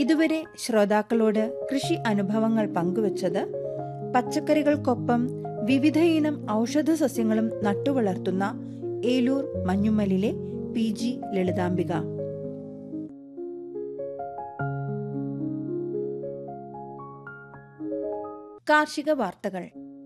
ഇതുവരെ ശ്രോതാക്കളോട് കൃഷി അനുഭവങ്ങൾ പങ്കുവച്ചത് പച്ചക്കറികൾക്കൊപ്പം വിവിധയിനം ഔഷധ സസ്യങ്ങളും നട്ടുവളർത്തുന്ന ഏലൂർ മഞ്ഞുമ്മലിലെ പി ജി ലളിതാംബിക കാർഷിക വാർത്തകൾ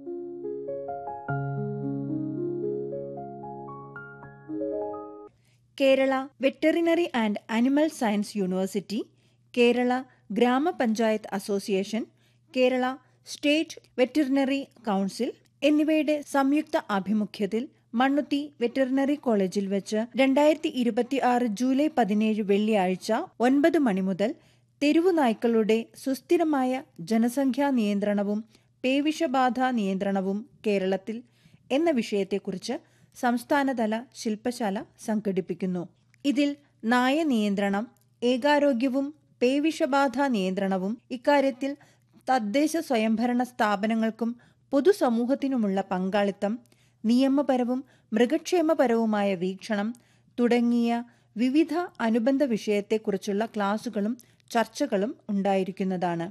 Kerala veterinary and animal science university Kerala ഗ്രാമപഞ്ചായത്ത് association Kerala state veterinary council എന്നിവയുടെ സംയുക്ത ആഭിമുഖ്യത്തിൽ മണ്ണുത്തി വെറ്ററിനറി കോളേജിൽ വെച്ച് രണ്ടായിരത്തി ഇരുപത്തി ആറ് ജൂലൈ പതിനേഴ് വെള്ളിയാഴ്ച ഒൻപത് മണി മുതൽ തെരുവു നായ്ക്കളുടെ സുസ്ഥിരമായ ജനസംഖ്യാ നിയന്ത്രണവും പേവിഷബാധ നിയന്ത്രണവും കേരളത്തിൽ എന്ന വിഷയത്തെക്കുറിച്ച് സംസ്ഥാനതല ശില്പശാല സംഘടിപ്പിക്കുന്നു ഇതിൽ നായ നിയന്ത്രണം ഏകാരോഗ്യവും പേവിഷബാധ നിയന്ത്രണവും ഇക്കാര്യത്തിൽ തദ്ദേശ സ്വയംഭരണ സ്ഥാപനങ്ങൾക്കും പൊതുസമൂഹത്തിനുമുള്ള പങ്കാളിത്തം നിയമപരവും മൃഗക്ഷേമപരവുമായ വീക്ഷണം തുടങ്ങിയ വിവിധ അനുബന്ധ വിഷയത്തെക്കുറിച്ചുള്ള ക്ലാസുകളും ചർച്ചകളും ഉണ്ടായിരിക്കുന്നതാണ്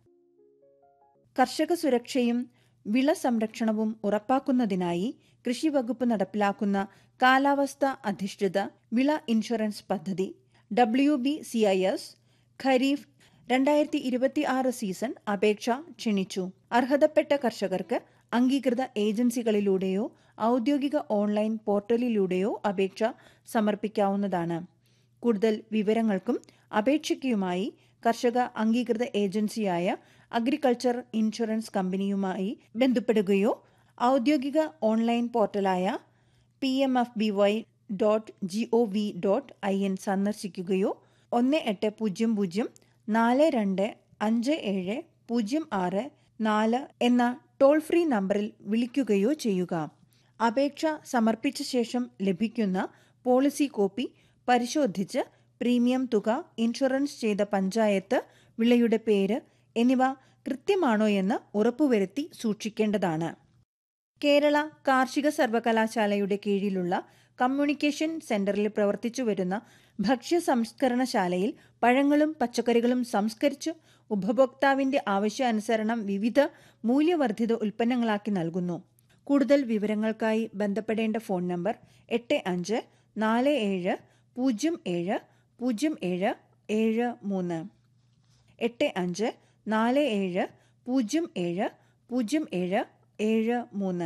കർഷക സുരക്ഷയും വിള സംരക്ഷണവും ഉറപ്പാക്കുന്നതിനായി കൃഷി വകുപ്പ് നടപ്പിലാക്കുന്ന കാലാവസ്ഥ അധിഷ്ഠിത വിള ഇൻഷുറൻസ് പദ്ധതി W B C I S kharif രണ്ടായിരത്തി ഇരുപത്തി ആറ് സീസൺ അപേക്ഷ ക്ഷണിച്ചു അർഹതപ്പെട്ട കർഷകർക്ക് അംഗീകൃത ഏജൻസികളിലൂടെയോ ഔദ്യോഗിക ഓൺലൈൻ പോർട്ടലിലൂടെയോ അപേക്ഷ സമർപ്പിക്കാവുന്നതാണ് കൂടുതൽ വിവരങ്ങൾക്കും അപേക്ഷയ്ക്കുമായി കർഷക അംഗീകൃത ഏജൻസിയായ അഗ്രികൾച്ചർ ഇൻഷുറൻസ് കമ്പനിയുമായി ബന്ധപ്പെടുകയോ ഔദ്യോഗിക ഓൺലൈൻ പോർട്ടലായ P M F B Y dot G O V dot I N സന്ദർശിക്കുകയോ ഒന്ന് എട്ട് പൂജ്യം പൂജ്യം നാല് രണ്ട് അഞ്ച് ഏഴ് പൂജ്യം ആറ് നാല് എന്ന ടോൾ ഫ്രീ നമ്പറിൽ വിളിക്കുകയോ ചെയ്യുക അപേക്ഷ സമർപ്പിച്ച ശേഷം ലഭിക്കുന്ന പോളിസി കോപ്പി പരിശോധിച്ച് പ്രീമിയം തുക ഇൻഷുറൻസ് ചെയ്ത പഞ്ചായത്ത് വിളയുടെ പേര് എന്നിവ കൃത്യമാണോ എന്ന് ഉറപ്പുവരുത്തി സൂക്ഷിക്കേണ്ടതാണ് കേരള കാർഷിക സർവകലാശാലയുടെ കീഴിലുള്ള കമ്മ്യൂണിക്കേഷൻ സെന്ററിൽ പ്രവർത്തിച്ചു വരുന്ന ഭക്ഷ്യ സംസ്കരണശാലയിൽ പഴങ്ങളും പച്ചക്കറികളും സംസ്കരിച്ച് ഉപഭോക്താവിന്റെ ആവശ്യാനുസരണം വിവിധ മൂല്യവർദ്ധിത ഉൽപ്പന്നങ്ങളാക്കി നൽകുന്നു കൂടുതൽ വിവരങ്ങൾക്കായി ബന്ധപ്പെടേണ്ട ഫോൺ നമ്പർ എട്ട് അഞ്ച് നാല് ഏഴ് പൂജ്യം ഏഴ് പൂജ്യം ഏഴ് ഏഴ് മൂന്ന് എട്ട് അഞ്ച് നാല് ഏഴ് പൂജ്യം ഏഴ് പൂജ്യം ഏഴ് ഏഴ് മൂന്ന്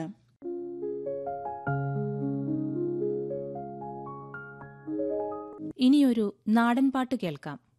ഇനിയൊരു നാടൻ പാട്ട് കേൾക്കാം